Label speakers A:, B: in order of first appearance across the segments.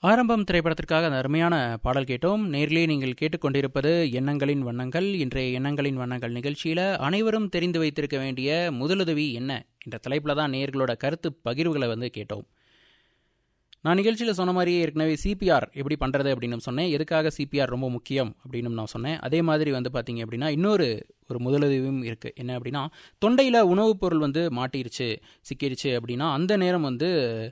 A: ஆரம்பம் திரைப்படத்திற்காக அந்த அருமையான பாடல் கேட்டோம் நேரிலே நீங்கள் கேட்டுக்கொண்டிருப்பது எண்ணங்களின் வண்ணங்கள் இன்றைய எண்ணங்களின் வண்ணங்கள் நிகழ்ச்சியில் அனைவரும் தெரிந்து வைத்திருக்க வேண்டிய முதலுதவி என்ன என்ற தலைப்பில் தான் நேர்களோட கருத்து பகிர்வுகளை வந்து கேட்டோம் நான் நிகழ்ச்சியில் சொன்ன மாதிரியே ஏற்கனவே சிபிஆர் எப்படி பண்ணுறது அப்படின்னு சொன்னேன் எதுக்காக சிபிஆர் ரொம்ப முக்கியம் அப்படின்னு நான் சொன்னேன் அதே மாதிரி வந்து பார்த்தீங்க அப்படின்னா இன்னொரு ஒரு முதலுதவியும் இருக்குது என்ன அப்படின்னா தொண்டையில் உணவுப் பொருள் வந்து மாட்டிருச்சு சிக்கிருச்சு அப்படின்னா அந்த நேரம் வந்து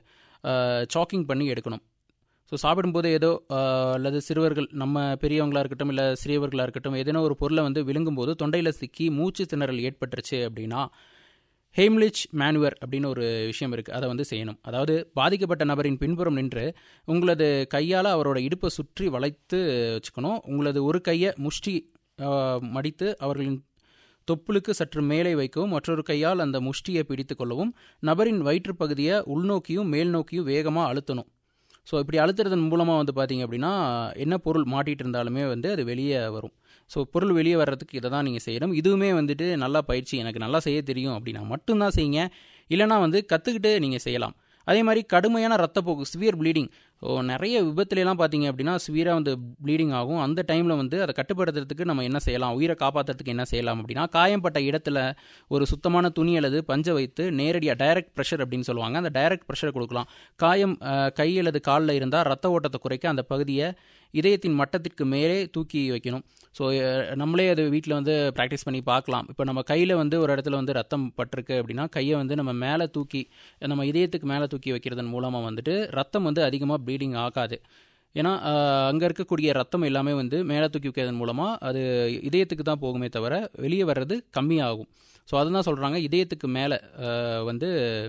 A: சாக்கிங் பண்ணி எடுக்கணும் ஸோ சாப்பிடும்போது ஏதோ அல்லது சிறுவர்கள் நம்ம பெரியவங்களாக இருக்கட்டும் இல்லை சிறியவர்களாக இருக்கட்டும் ஏதேனோ ஒரு பொருளை வந்து விழுங்கும்போது தொண்டையில் சிக்கி மூச்சு திணறல் ஏற்பட்டுருச்சு அப்படின்னா ஹேம்லிச் மேனுவர் அப்படின்னு ஒரு விஷயம் இருக்குது அதை வந்து செய்யணும் அதாவது பாதிக்கப்பட்ட நபரின் பின்புறம் நின்று உங்களது கையால் அவரோட இடுப்பை சுற்றி வளைத்து வச்சுக்கணும் உங்களது ஒரு கையை முஷ்டி மடித்து அவர்களின் தொப்புளுக்கு சற்று மேலே வைக்கவும் மற்றொரு கையால் அந்த முஷ்டியை பிடித்து கொள்ளவும் நபரின் வயிற்றுப்பகுதியை உள்நோக்கியும் மேல் நோக்கியும் வேகமாக அழுத்தணும் ஸோ இப்படி அழுத்துறதன் மூலமாக வந்து பார்த்தீங்க அப்படின்னா என்ன பொருள் மாட்டிகிட்டு இருந்தாலுமே வந்து அது வெளியே வரும் ஸோ பொருள் வெளியே வர்றதுக்கு இதை தான் நீங்கள் செய்யணும் இதுவுமே வந்துட்டு நல்லா பயிற்சி எனக்கு நல்லா செய்ய தெரியும் அப்படின்னா மட்டும்தான் செய்யுங்க இல்லைனா வந்து கற்றுக்கிட்டு நீங்கள் செய்யலாம் அதே மாதிரி கடுமையான ரத்தப்போக்கு சிவியர் ப்ளீடிங் ஸோ நிறைய விபத்துலலாம் பார்த்தீங்க அப்படின்னா சிவியராக வந்து ப்ளீடிங் ஆகும் அந்த டைமில் வந்து அதை கட்டுப்படுத்துறதுக்கு நம்ம என்ன செய்யலாம் உயிரை காப்பாற்றுறதுக்கு என்ன செய்யலாம் அப்படின்னா காயம்பட்ட இடத்துல ஒரு சுத்தமான துணி அல்லது பஞ்சை வைத்து நேரடியாக டைரக்ட் ப்ரெஷர் அப்படின்னு சொல்லுவாங்க அந்த டைரக்ட் ப்ரெஷர் கொடுக்கலாம் காயம் கை அல்லது காலில் இருந்தால் ரத்த ஓட்டத்தை குறைக்க அந்த பகுதியை இதயத்தின் மட்டத்திற்கு மேலே தூக்கி வைக்கணும் ஸோ நம்மளே அது வீட்டில் வந்து ப்ராக்டிஸ் பண்ணி பார்க்கலாம் இப்போ நம்ம கையில் வந்து ஒரு இடத்துல வந்து ரத்தம் பட்டிருக்கு அப்படின்னா கையை வந்து நம்ம மேலே தூக்கி நம்ம இதயத்துக்கு மேலே தூக்கி வைக்கிறதன் மூலமாக வந்துட்டு ரத்தம் வந்து அதிகமாக ப்ளீடிங் ஆகாது ஏன்னா அங்கே இருக்கக்கூடிய ரத்தம் எல்லாமே வந்து மேலே தூக்கி வைக்கிறதன் மூலமாக அது இதயத்துக்கு தான் போகுமே தவிர வெளியே வர்றது கம்மியாகும் ஸோ அதுதான் சொல்கிறாங்க இதயத்துக்கு மேலே வந்து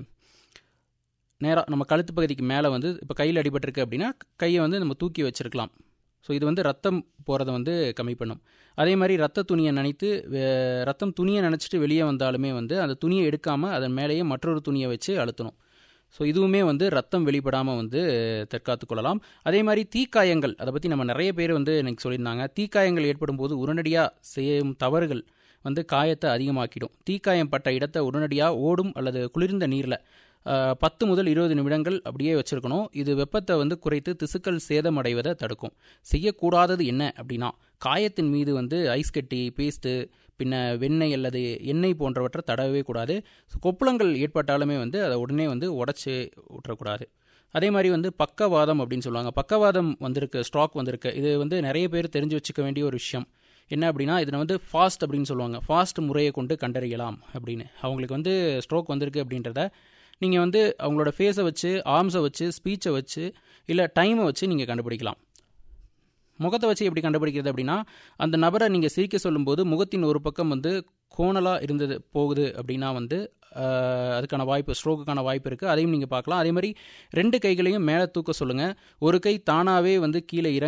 A: நேராக நம்ம கழுத்து பகுதிக்கு மேலே வந்து இப்போ கையில் அடிபட்டிருக்கு அப்படின்னா கையை வந்து நம்ம தூக்கி வச்சுருக்கலாம் ஸோ இது வந்து ரத்தம் போகிறத வந்து கம்மி பண்ணும் அதே மாதிரி ரத்த துணியை நினைத்து ரத்தம் துணியை நினச்சிட்டு வெளியே வந்தாலுமே வந்து அந்த துணியை எடுக்காமல் அதன் மேலேயே மற்றொரு துணியை வச்சு அழுத்தணும் ஸோ இதுவுமே வந்து ரத்தம் வெளிப்படாமல் வந்து தற்காத்து கொள்ளலாம் அதே மாதிரி தீக்காயங்கள் அதை பற்றி நம்ம நிறைய பேர் வந்து எனக்கு சொல்லியிருந்தாங்க தீக்காயங்கள் ஏற்படும் போது உடனடியாக செய்யும் தவறுகள் வந்து காயத்தை அதிகமாக்கிடும் தீக்காயம் பட்ட இடத்தை உடனடியாக ஓடும் அல்லது குளிர்ந்த நீரில் பத்து முதல் இருபது நிமிடங்கள் அப்படியே வச்சுருக்கணும் இது வெப்பத்தை வந்து குறைத்து திசுக்கள் சேதமடைவதை தடுக்கும் செய்யக்கூடாதது என்ன அப்படின்னா காயத்தின் மீது வந்து ஐஸ் கட்டி பேஸ்ட்டு பின்ன வெண்ணெய் அல்லது எண்ணெய் போன்றவற்றை தடவவே கூடாது கொப்புளங்கள் ஏற்பட்டாலுமே வந்து அதை உடனே வந்து உடச்சி விட்டுறக்கூடாது அதே மாதிரி வந்து பக்கவாதம் அப்படின்னு சொல்லுவாங்க பக்கவாதம் வந்திருக்கு ஸ்ட்ராக் வந்திருக்கு இது வந்து நிறைய பேர் தெரிஞ்சு வச்சுக்க வேண்டிய ஒரு விஷயம் என்ன அப்படின்னா இதில் வந்து ஃபாஸ்ட் அப்படின்னு சொல்லுவாங்க ஃபாஸ்ட் முறையை கொண்டு கண்டறியலாம் அப்படின்னு அவங்களுக்கு வந்து ஸ்ட்ரோக் வந்திருக்கு அப்படின்றத நீங்கள் வந்து அவங்களோட ஃபேஸை வச்சு ஆர்ம்ஸை வச்சு ஸ்பீச்சை வச்சு இல்லை டைமை வச்சு நீங்கள் கண்டுபிடிக்கலாம் முகத்தை வச்சு எப்படி கண்டுபிடிக்கிறது அப்படின்னா அந்த நபரை நீங்கள் சிரிக்க சொல்லும்போது முகத்தின் ஒரு பக்கம் வந்து கோணலாக இருந்தது போகுது அப்படின்னா வந்து அதுக்கான வாய்ப்பு ஸ்ட்ரோக்குக்கான வாய்ப்பு இருக்குது அதையும் நீங்கள் பார்க்கலாம் அதே மாதிரி ரெண்டு கைகளையும் மேலே தூக்க சொல்லுங்கள் ஒரு கை தானாகவே வந்து கீழே இறங்க